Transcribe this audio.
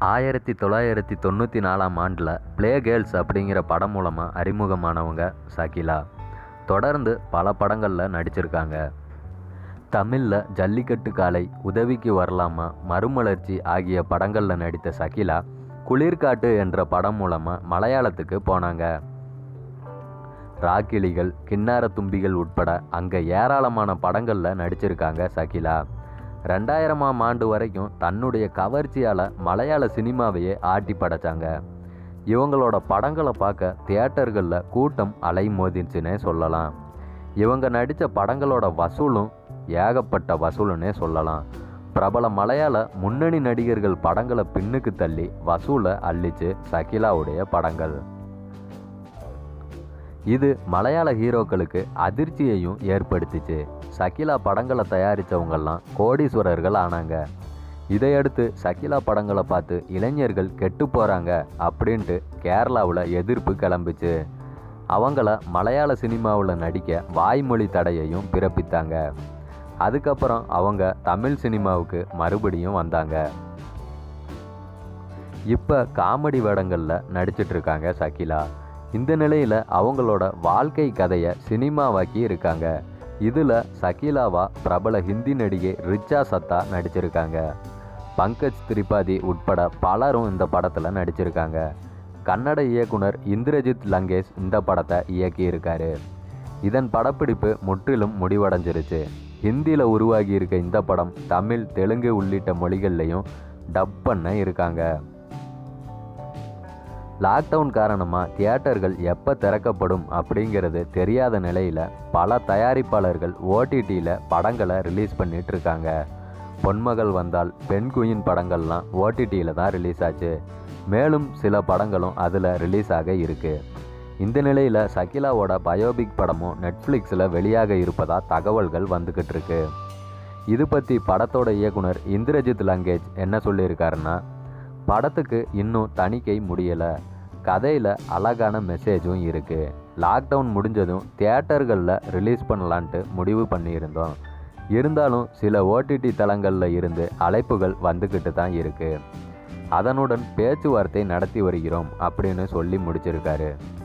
ஆயிரத்தி தொள்ளாயிரத்தி தொண்ணூற்றி நாலாம் ஆண்டில் ப்ளே கேர்ள்ஸ் அப்படிங்கிற படம் மூலமாக அறிமுகமானவங்க ஷகிலா தொடர்ந்து பல படங்களில் நடிச்சிருக்காங்க தமிழில் ஜல்லிக்கட்டு காலை உதவிக்கு வரலாமா மறுமலர்ச்சி ஆகிய படங்களில் நடித்த ஷகிலா குளிர்காட்டு என்ற படம் மூலமாக மலையாளத்துக்கு போனாங்க ராக்கிளிகள் கிண்ணார தும்பிகள் உட்பட அங்கே ஏராளமான படங்களில் நடிச்சிருக்காங்க ஷகிலா ரெண்டாயிரமாம் ஆண்டு வரைக்கும் தன்னுடைய கவர்ச்சியால் மலையாள சினிமாவையே ஆட்டி படைச்சாங்க இவங்களோட படங்களை பார்க்க தியேட்டர்களில் கூட்டம் அலைமோதிச்சுன்னே சொல்லலாம் இவங்க நடித்த படங்களோட வசூலும் ஏகப்பட்ட வசூலுன்னே சொல்லலாம் பிரபல மலையாள முன்னணி நடிகர்கள் படங்களை பின்னுக்கு தள்ளி வசூலை அள்ளிச்சு ஷகிலாவுடைய படங்கள் இது மலையாள ஹீரோக்களுக்கு அதிர்ச்சியையும் ஏற்படுத்திச்சு ஷகிலா படங்களை தயாரித்தவங்கெல்லாம் கோடீஸ்வரர்கள் ஆனாங்க இதையடுத்து ஷகிலா படங்களை பார்த்து இளைஞர்கள் கெட்டு போகிறாங்க அப்படின்ட்டு கேரளாவில் எதிர்ப்பு கிளம்பிச்சு அவங்கள மலையாள சினிமாவில் நடிக்க வாய்மொழி தடையையும் பிறப்பித்தாங்க அதுக்கப்புறம் அவங்க தமிழ் சினிமாவுக்கு மறுபடியும் வந்தாங்க இப்போ காமெடி வேடங்களில் நடிச்சிட்டு இருக்காங்க ஷகிலா இந்த நிலையில் அவங்களோட வாழ்க்கை கதையை சினிமாவாக்கி இருக்காங்க இதில் ஷகிலாவா பிரபல ஹிந்தி நடிகை ரிச்சா சத்தா நடிச்சிருக்காங்க பங்கஜ் திரிபாதி உட்பட பலரும் இந்த படத்தில் நடிச்சிருக்காங்க கன்னட இயக்குனர் இந்திரஜித் லங்கேஷ் இந்த படத்தை இயக்கியிருக்காரு இதன் படப்பிடிப்பு முற்றிலும் முடிவடைஞ்சிருச்சு ஹிந்தியில் உருவாகி இருக்க இந்த படம் தமிழ் தெலுங்கு உள்ளிட்ட மொழிகள்லையும் டப் பண்ண இருக்காங்க லாக்டவுன் காரணமாக தியேட்டர்கள் எப்போ திறக்கப்படும் அப்படிங்கிறது தெரியாத நிலையில் பல தயாரிப்பாளர்கள் ஓடிடியில் படங்களை ரிலீஸ் பண்ணிட்டு இருக்காங்க பொன்மகள் வந்தால் பெண் குயின் படங்கள்லாம் ஓடிடியில் தான் ரிலீஸ் ஆச்சு மேலும் சில படங்களும் அதில் ரிலீஸ் ஆக இருக்கு இந்த நிலையில் சகிலாவோட பயோபிக் படமும் நெட்ஃப்ளிக்ஸில் வெளியாக இருப்பதா தகவல்கள் வந்துக்கிட்டு இருக்கு இது பற்றி படத்தோட இயக்குனர் இந்திரஜித் லங்கேஜ் என்ன சொல்லியிருக்காருன்னா படத்துக்கு இன்னும் தணிக்கை முடியலை கதையில் அழகான மெசேஜும் இருக்குது லாக்டவுன் முடிஞ்சதும் தியேட்டர்களில் ரிலீஸ் பண்ணலான்ட்டு முடிவு பண்ணியிருந்தோம் இருந்தாலும் சில ஓடிடி தளங்களில் இருந்து அழைப்புகள் வந்துக்கிட்டு தான் இருக்குது அதனுடன் பேச்சுவார்த்தை நடத்தி வருகிறோம் அப்படின்னு சொல்லி முடிச்சிருக்காரு